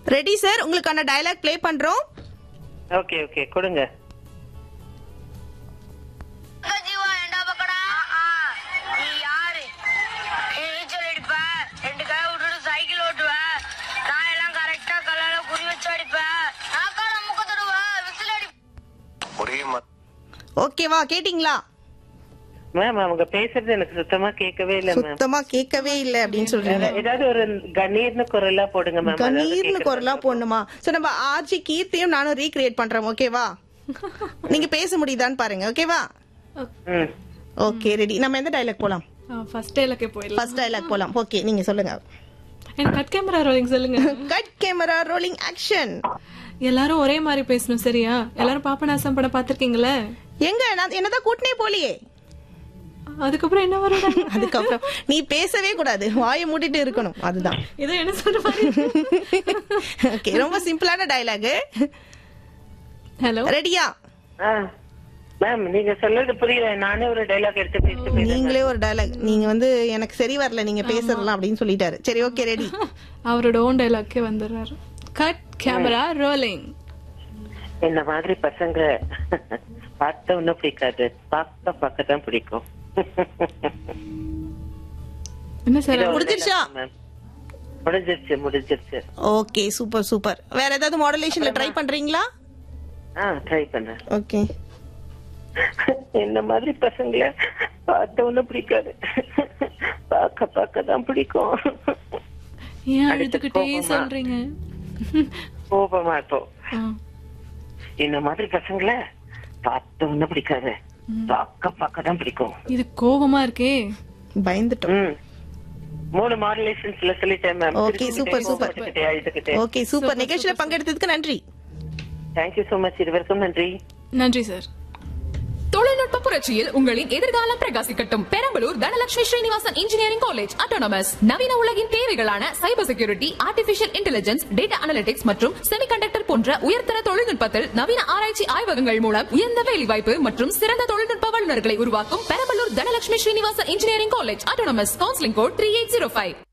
Ready sir உங்களுக்கான dialogue play பண்றோம் okay okay கொடுங்க ஜீவா ஏண்டா பக்கடா நீ யாரு நீ நீச்சல் அடிப்ப ரெண்டு கை விட்டுட்டு சைக்கிள் ஓட்டுவ நான் எல்லாம் கரெக்டா கல்லால குறி வச்சு அடிப்பேன் நாக்கார முக்க தொடுவ விசில் அடி ஒரே ம- ஓகேவா கேட்டிங்களா மேம் அவங்க பேசுறது எனக்கு சுத்தமா கேட்கவே இல்ல மேம் சுத்தமா கேட்கவே இல்ல அப்படின்னு சொல்றீங்க ஏதாவது ஒரு கணீர்னு குரலா போடுங்க மேம் கணீர்னு குரலா போடணுமா சோ நம்ம ஆர்ஜி கீர்த்தியும் நானும் ரீக்ரியேட் பண்றோம் ஓகேவா நீங்க பேச முடியுதான்னு பாருங்க ஓகேவா ம் ஓகே ரெடி நம்ம எந்த டயலாக் போலாம் ஃபர்ஸ்ட் டேலக்கே போயிடலாம் ஃபர்ஸ்ட் டயலாக் போலாம் ஓகே நீங்க சொல்லுங்க எனக்கு கட் கேமரா ரோலிங் சொல்லுங்க கட் கேமரா ரோலிங் ஆக்ஷன் எல்லாரும் ஒரே மாதிரி பேசணும் சரியா எல்லாரும் பாப்பநாசம் படம் பாத்திருக்கீங்களே எங்க நான் என்னதான் கூட்டினே போலியே அதுக்கப்புறம் என்ன வரும் அதுக்கப்புறம் நீ பேசவே கூடாது வாயை மூடிட்டு இருக்கணும் அதுதான் இதோ என்ன சொல்ற மாதிரி ஓகே ரொம்ப சிம்பிளான டயலாக் ஹலோ ரெடியா ஆ மேம் நீங்க சொல்றது புரியல நானே ஒரு டைலாக் எடுத்து பேசிட்டு போயிடுறேன் நீங்களே ஒரு டயலாக் நீங்க வந்து எனக்கு சரி வரல நீங்க பேசுறலாம் அப்படின்னு சொல்லிட்டாரு சரி ஓகே ரெடி அவரோட ஓன் டைலாக்கே வந்துடுறாரு கட் கேமரா ரோலிங் இந்த மாதிரி பசங்க பார்த்த ஒன்னும் பிடிக்காது பார்க்க பார்க்க தான் பிடிக்கும் என்ன சார் இது ஒரு முடிஞ்சிருச்சா? dialogue, ma'am. முடிஞ்சிருச்சு முடிஞ்சிருச்சு ஓகே சூப்பர் சூப்பர் வேற ஏதாவது மாடுலேஷன்ல ட்ரை பண்றீங்களா ஆ ட்ரை பண்ண ஓகே இந்த மாதிரி பசங்கள பார்த்த ஒன்னும் பிடிக்காது பார்க்க பார்க்க தான் பிடிக்கும் ஏன் அடுத்து அழுதுகிட்டே கோபமா? சொல்றீங்க கோபமா இருக்கும் ஆ. இந்த மாதிரி பசங்கள பார்த்த ஒன்னும் பிடிக்காது பார்க்க பார்க்க தான் பிடிக்கும் இது கோபமா இருக்கே பயந்துட்டோம் ம் மூணு மாடுலேஷன்ஸ்ல சொல்லிட்டேன் மேம் Okay, super, super. அழுதுகிட்டே ஓகே சூப்பர் நிகழ்ச்சியில பங்கெடுத்ததுக்கு நன்றி தேங்க்யூ சோ மச் இருவருக்கும் நன்றி நன்றி சார் தொழில்நுட்ப புரட்சியில் உங்களின் எதிர்காலம் பிரகாசிக்கட்டும் Perambalur Dhanalakshmi Srinivasan engineering college autonomous நவீன உலகின் தேவைகளான cyber security artificial intelligence data analytics மற்றும் செமிகண்டக்டர் போன்ற உயர்தர தொழில்நுட்பத்தில் நவீன ஆராய்ச்சி ஆய்வகங்கள் மூலம் உயர்ந்த வேலைவாய்ப்பு மற்றும் சிறந்த தொழில்நுட்ப வல்லுநர்களை உருவாக்கும் Perambalur Dhanalakshmi Srinivasan engineering college autonomous counselling code three eight zero five